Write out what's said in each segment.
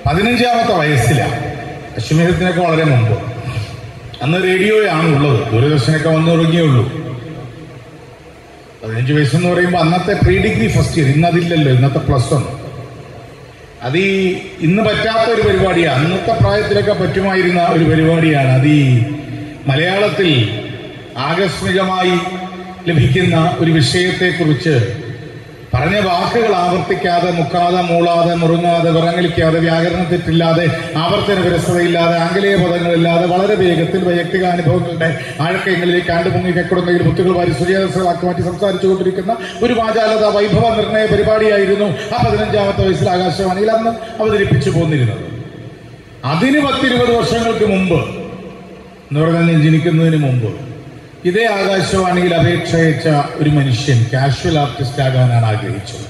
പതിനഞ്ചാമത്തെ വയസ്സിലാണ് അശ്വമേധത്തിനൊക്കെ വളരെ മുമ്പ് അന്ന് റേഡിയോയാണ് ഉള്ളത് ദൂരദർശനൊക്കെ വന്നു തുടങ്ങിയേ ഉള്ളൂ പതിനഞ്ച് വയസ്സെന്ന് പറയുമ്പോൾ അന്നത്തെ പ്രീ ഡിഗ്രി ഫസ്റ്റ് ഇയർ ഇന്നതില്ലല്ലോ ഇന്നത്തെ പ്ലസ് വൺ അത് ഈ ഇന്ന് പറ്റാത്ത ഒരു പരിപാടിയാണ് അന്നത്തെ പ്രായത്തിലൊക്കെ പറ്റുമായിരുന്ന ഒരു പരിപാടിയാണ് അത് ഈ മലയാളത്തിൽ ആകസ്മികമായി ലഭിക്കുന്ന ഒരു വിഷയത്തെക്കുറിച്ച് പറഞ്ഞ വാക്കുകൾ ആവർത്തിക്കാതെ മുക്കാതെ മൂളാതെ മുറുങ്ങാതെ വിറങ്ങലിക്കാതെ വ്യാകരണ തെറ്റില്ലാതെ ആവർത്തന വിരസതയില്ലാതെ ആംഗലേയ പദങ്ങളില്ലാതെ വളരെ വേഗത്തിൽ വൈയക്തികാനുഭവങ്ങളുടെ ആഴക്കയങ്ങളിലേക്ക് ആണ്ടുമുങ്ങി കെക്കുടുന്നെങ്കിൽ മുത്തുകൾ വാരി സുജയദാക്കി മാറ്റി സംസാരിച്ചുകൊണ്ടിരിക്കുന്ന ഒരു വാചാലത വൈഭവ നിർണയ പരിപാടിയായിരുന്നു ആ പതിനഞ്ചാമത്തെ വയസ്സിൽ ആകാശവാണിയിൽ അന്ന് അവതരിപ്പിച്ചു പോന്നിരുന്നത് അതിന് പത്തിരുപത് വർഷങ്ങൾക്ക് മുമ്പ് എന്ന് പറഞ്ഞാൽ ഞാൻ ജനിക്കുന്നതിന് മുമ്പ് ഇതേ ആകാശവാണിയിൽ അപേക്ഷ അയച്ച ഒരു മനുഷ്യൻ കാഷ്വൽ ആർട്ടിസ്റ്റ് ആകാനാണ് ആഗ്രഹിച്ചത്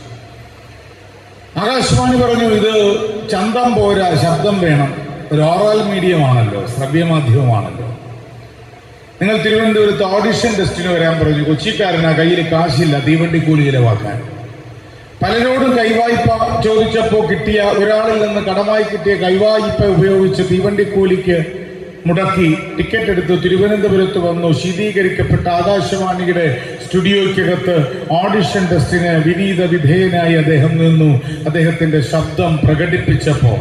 ആകാശവാണി പറഞ്ഞു ഇത് ചന്തം പോരാ ശബ്ദം വേണം ഒരു ഓറൽ മീഡിയമാണല്ലോ ശ്രവ്യമാധ്യമമാണല്ലോ നിങ്ങൾ തിരുവനന്തപുരത്ത് ഓഡിഷൻ ടെസ്റ്റിന് വരാൻ പറഞ്ഞു കൊച്ചിക്കാരനാ കയ്യിൽ കാശില്ല തീവണ്ടി കൂലി ചിലവാക്കാൻ പലരോടും കൈവായ്പ ചോദിച്ചപ്പോൾ കിട്ടിയ ഒരാളിൽ നിന്ന് കടമായി കിട്ടിയ കൈവായ്പ ഉപയോഗിച്ച് തീവണ്ടി കൂലിക്ക് മുടക്കി ടിക്കറ്റ് എടുത്ത് തിരുവനന്തപുരത്ത് വന്നു ശീതീകരിക്കപ്പെട്ട ആകാശവാണിയുടെ സ്റ്റുഡിയോയ്ക്കകത്ത് ഓഡിഷൻ ടെസ്റ്റിന് വിനീത വിധേയനായി അദ്ദേഹം നിന്നു അദ്ദേഹത്തിന്റെ ശബ്ദം പ്രകടിപ്പിച്ചപ്പോൾ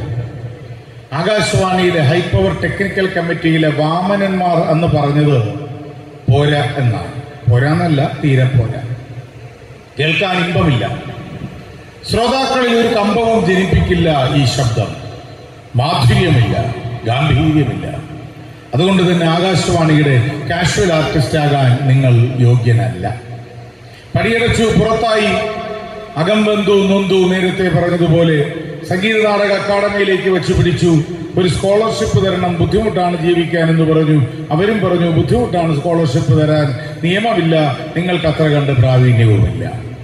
ആകാശവാണിയിലെ ഹൈപ്പവർ ടെക്നിക്കൽ കമ്മിറ്റിയിലെ വാമനന്മാർ എന്ന് പറഞ്ഞത് പോരാ എന്നാണ് പോരാന്നല്ല തീരെ പോരാ കേൾക്കാൻ ഇമ്പമില്ല ശ്രോതാക്കളിൽ ഒരു കമ്പവും ജനിപ്പിക്കില്ല ഈ ശബ്ദം മാധുര്യമില്ല ഗാംഭീര്യമില്ല അതുകൊണ്ട് തന്നെ ആകാശവാണിയുടെ കാഷ്വൽ ആർട്ടിസ്റ്റ് ആകാൻ നിങ്ങൾ യോഗ്യനല്ല പടിയടച്ചു പുറത്തായി അകംബന്ധു നൊന്തു നേരത്തെ പറഞ്ഞതുപോലെ സംഗീത നാടക അക്കാദമിയിലേക്ക് വെച്ച് പിടിച്ചു ഒരു സ്കോളർഷിപ്പ് തരണം ബുദ്ധിമുട്ടാണ് ജീവിക്കാൻ എന്ന് പറഞ്ഞു അവരും പറഞ്ഞു ബുദ്ധിമുട്ടാണ് സ്കോളർഷിപ്പ് തരാൻ നിയമമില്ല നിങ്ങൾക്ക് അത്ര കണ്ട് പ്രാവീണ്യവുമില്ല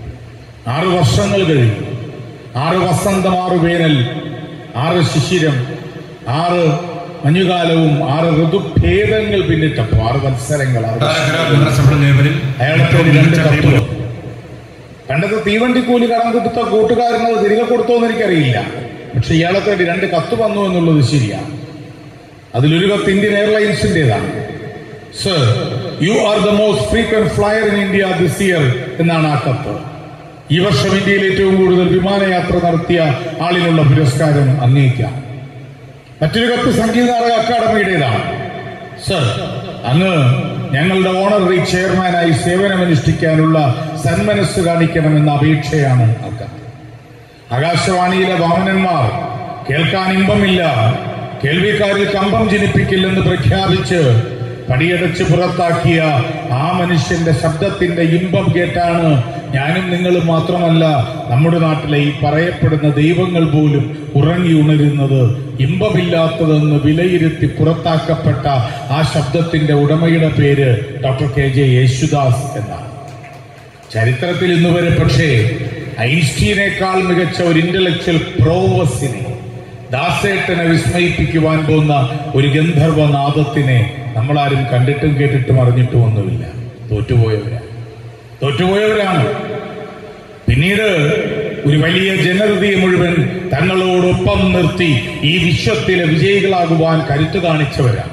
ആറ് വർഷങ്ങൾ കഴിഞ്ഞു ആറ് വസന്തം ആറ് വേനൽ ആറ് ശിശിരം ആറ് മഞ്ഞുകാലവും ആറ് ഋതുഭേദങ്ങൾ പിന്നിട്ടപ്പോ ആറ് മത്സരങ്ങൾ ആറ് നഗരസഭയുടെ നിയമനം അയാളെ തേടി രണ്ട് കത്ത് വന്നു. പണ്ടത്തെ തീവണ്ടിക്കൂലി കടം കൊടുത്ത കൂട്ടുകാരന് അത് തിരികെ കൊടുത്തോ എന്ന് എനിക്കറിയില്ല പക്ഷെ ഇയാളെ തേടി രണ്ട് കത്ത് വന്നു എന്നുള്ളത് ശരിയാണ് അതിലൊരു കത്ത് ഇന്ത്യൻ എയർലൈൻസിന്റേതാണ് sir you are the most frequent flyer in India this year എന്നാണ് ആ കത്ത് ഈ വർഷം ഇന്ത്യയിൽ ഏറ്റവും കൂടുതൽ വിമാനയാത്ര നടത്തിയ ആളിനുള്ള പുരസ്കാരം അങ്ങേക്കാം മറ്റൊരു കത്ത് സംഗീത നാടക അക്കാദമിയുടേതാണ് സർ അങ്ങ് ഞങ്ങളുടെ ഓണററി ചെയർമാനായി സേവനമനുഷ്ഠിക്കാനുള്ള സന്മനസ് കാണിക്കണമെന്ന അപേക്ഷയാണ് ആ കത്ത് ആകാശവാണിയിലെ വാമനന്മാർ കേൾക്കാൻ ഇമ്പമില്ല കേൾവിക്കാരിൽ കമ്പം ജനിപ്പിക്കില്ലെന്ന് പ്രഖ്യാപിച്ച് പടിയടച്ച് പുറത്താക്കിയ ആ മനുഷ്യന്റെ ശബ്ദത്തിന്റെ ഇമ്പം കേട്ടാണ് ഞാനും നിങ്ങളും മാത്രമല്ല നമ്മുടെ നാട്ടിലെ ഈ പറയപ്പെടുന്ന ദൈവങ്ങൾ പോലും ഉറങ്ങി ഉണരുന്നത് ഇമ്പമില്ലാത്തതെന്ന് വിലയിരുത്തി പുറത്താക്കപ്പെട്ട ആ ശബ്ദത്തിന്റെ ഉടമയുടെ പേര് ഡോക്ടർ കെ ജെ യേശുദാസ് എന്നാണ് ചരിത്രത്തിൽ ഇന്ന് വരെ പക്ഷേ ഐൻസ്റ്റീനേക്കാൾ മികച്ച ഒരു ഇന്റലക്ച്വൽ പ്രോവസിനെ ദാസേട്ടനെ വിസ്മയിപ്പിക്കുവാൻ പോകുന്ന ഒരു ഗന്ധർവ നാദത്തിനെ നമ്മളാരും കണ്ടിട്ടും കേട്ടിട്ടും അറിഞ്ഞിട്ടും ഒന്നുമില്ല തോറ്റുപോയവരാണ് തോറ്റുപോയവരാണ് പിന്നീട് ഒരു വലിയ ജനതയെ മുഴുവൻ തങ്ങളോടൊപ്പം നിർത്തി ഈ വിശ്വത്തിലെ വിജയികളാകുവാൻ കരുത്തു കാണിച്ചവരാണ്